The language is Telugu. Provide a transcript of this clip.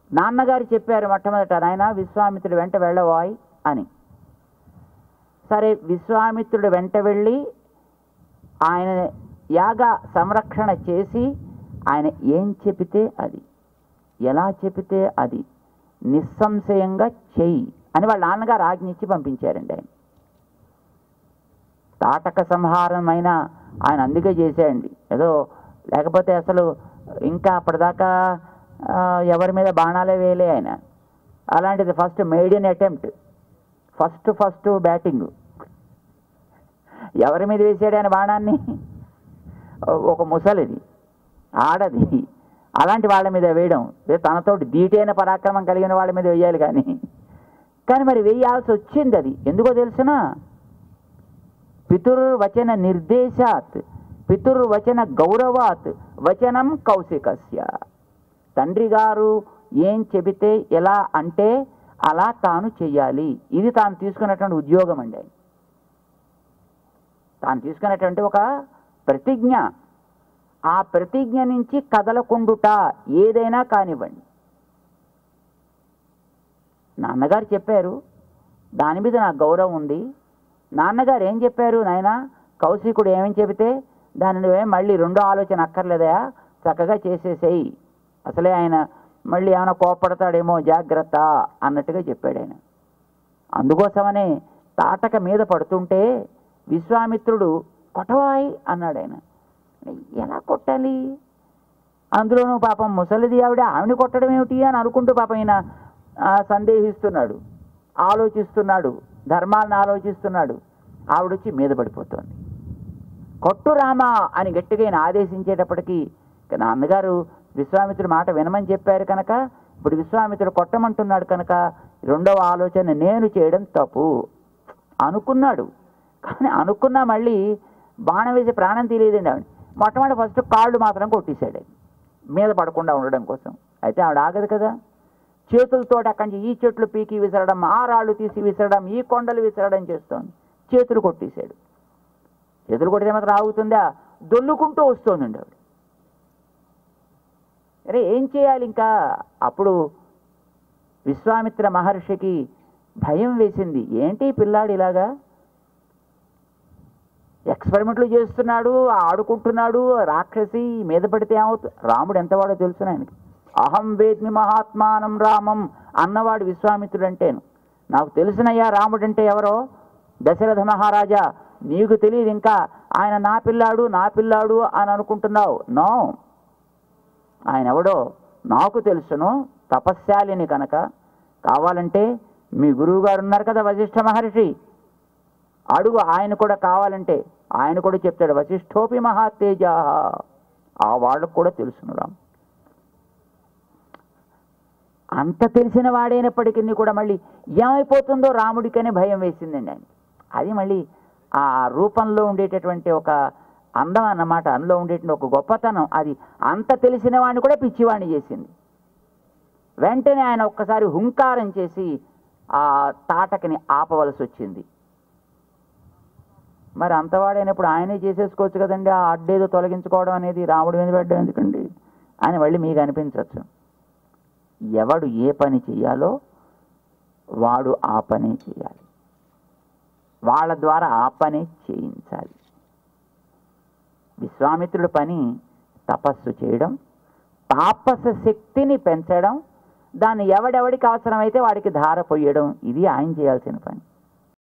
నాన్నగారు చెప్పారు మొట్టమొదట నాయన విశ్వామిత్రుడు వెంట వెళ్ళవాయ్ అని సరే విశ్వామిత్రుడు వెంట వెళ్ళి ఆయన యాగ సంరక్షణ చేసి ఆయన ఏం చెబితే అది ఎలా చెబితే అది నిస్సంశయంగా చెయ్యి అని వాళ్ళ నాన్నగారు ఆజ్ఞించి పంపించారండి ఆయన తాటక సంహారమైన ఆయన అందుకే చేశాడండి ఏదో లేకపోతే అసలు ఇంకా అప్పటిదాకా ఆ, ఎవరి మీద బాణాలే వేయలే ఆయన అలాంటిది first maiden attempt first first batting ఎవరి మీద వేసాడు ఆయన బాణాన్ని ఒక ముసలిది ఆడది అలాంటి వాళ్ళ మీద వేయడం ఏ తనతోటి దీటైన పరాక్రమం కలిగిన వాళ్ళ మీద వేయాలి కానీ కానీ మరి వేయాల్సి వచ్చింది అది ఎందుకో తెలుసునా పితుర్వచన నిర్దేశాత్ పితుర్వచన గౌరవాత్ వచనం కౌశికస్య తండ్రి గారు ఏం చెబితే ఎలా అంటే అలా తాను చెయ్యాలి ఇది తాను తీసుకున్నటువంటి ఉద్యోగం అండి ఆయన. తాను తీసుకున్నటువంటి ఒక ప్రతిజ్ఞ ఆ ప్రతిజ్ఞ నుంచి కదలకుండుట ఏదైనా కానివ్వండి నాన్నగారు చెప్పారు దాని మీద నాకు గౌరవం ఉంది నాన్నగారు ఏం చెప్పారు నాయన కౌశికుడు ఏమని చెబితే దాని నువ్వేం మళ్ళీ రెండో ఆలోచన అక్కర్లేదా చక్కగా చేసేసేయి అసలే ఆయన మళ్ళీ ఏమైనా కోపడతాడేమో జాగ్రత్త అన్నట్టుగా చెప్పాడు ఆయన అందుకోసమనే తాటక మీద పడుతుంటే విశ్వామిత్రుడు కొట్టవాయి అన్నాడు ఆయన ఎలా కొట్టాలి అందులోనూ పాపం ముసలిది ఆవిడ ఆవిడ కొట్టడం ఏమిటి అని అనుకుంటూ పాపం ఈయన ఆ, సందేహిస్తున్నాడు ఆలోచిస్తున్నాడు ధర్మాలను ఆలోచిస్తున్నాడు ఆవిడొచ్చి మీద పడిపోతుంది కొట్టు రామా అని గట్టిగా ఈయన ఆదేశించేటప్పటికి ఇక నాన్నగారు విశ్వామిత్రుడి మాట వినమని చెప్పారు కనుక ఇప్పుడు విశ్వామిత్రుడు కొట్టమంటున్నాడు కనుక రెండవ ఆలోచన నేను చేయడం తప్పు అనుకున్నాడు కానీ అనుకున్నా మళ్ళీ బాణం వేసి ప్రాణం తెలియదండి ఆవిడ మొట్టమొదటి ఫస్ట్ కాళ్ళు మాత్రం కొట్టేశాడు ఆయన. మీద పడకుండా ఉండడం కోసం అయితే ఆవిడ ఆగదు కదా చేతులతో అక్కడి నుంచి ఈ చెట్లు పీకి విసరడం ఆ రాళ్ళు తీసి విసరడం ఈ కొండలు విసరడం చేస్తోంది చేతులు కొట్టేశాడు చేతులు కొడితే మాత్రం ఆగుతుందా దొల్లుకుంటూ వస్తోందండి ఆవిడ అరే ఏం చేయాలి ఇంకా అప్పుడు విశ్వామిత్ర మహర్షికి భయం వేసింది ఏంటి ఈ పిల్లాడు ఇలాగా ఎక్స్పెరిమెంట్లు చేస్తున్నాడు ఆడుకుంటున్నాడు రాక్షసి మీద పడితే ఏమవుతుంది రాముడు ఎంతవాడో తెలుసు ఆయనకి అహం వేద్మి మహాత్మానం రామం అన్నవాడు విశ్వామిత్రుడు అంటేను నాకు తెలిసినయ్యా రాముడు అంటే ఎవరో దశరథ మహారాజా నీకు తెలియదు ఇంకా ఆయన నా పిల్లాడు నా పిల్లాడు అని అనుకుంటున్నావు నో ఆయన ఎవడో నాకు తెలుసును తపస్శాలిని కనుక కావాలంటే మీ గురువు గారు ఉన్నారు కదా వశిష్ఠ మహర్షి అడుగు ఆయన కూడా కావాలంటే ఆయన కూడా చెప్తాడు వశిష్ఠోపి మహాతేజ ఆ వాళ్ళకు కూడా తెలుసును రామ్ అంత తెలిసిన వాడైనప్పటికీ కూడా మళ్ళీ ఏమైపోతుందో రాముడికనే భయం వేసిందండి ఆయన అది మళ్ళీ ఆ రూపంలో ఉండేటటువంటి ఒక అందం అన్నమాట అందులో ఉండేటువంటి ఒక గొప్పతనం అది అంత తెలిసిన వాడిని కూడా పిచ్చివాడిని చేసింది వెంటనే ఆయన ఒక్కసారి హుంకారం చేసి ఆ తాటకిని ఆపవలసి వచ్చింది మరి అంతవాడైనప్పుడు ఆయనే చేసేసుకోవచ్చు కదండి ఆ అడ్డేదో తొలగించుకోవడం అనేది రాముడి మీద పెట్టడం ఎందుకండి అని మళ్ళీ మీకు అనిపించవచ్చు ఎవడు ఏ పని చేయాలో వాడు ఆ పనే చేయాలి వాళ్ళ ద్వారా ఆ పనే చేయించాలి విశ్వామిత్రుడి పని తపస్సు చేయడం తాపస శక్తిని పెంచడం దాన్ని ఎవడెవడికి అవసరమైతే వాడికి ధార పొయ్యడం ఇది ఆయన చేయాల్సిన పని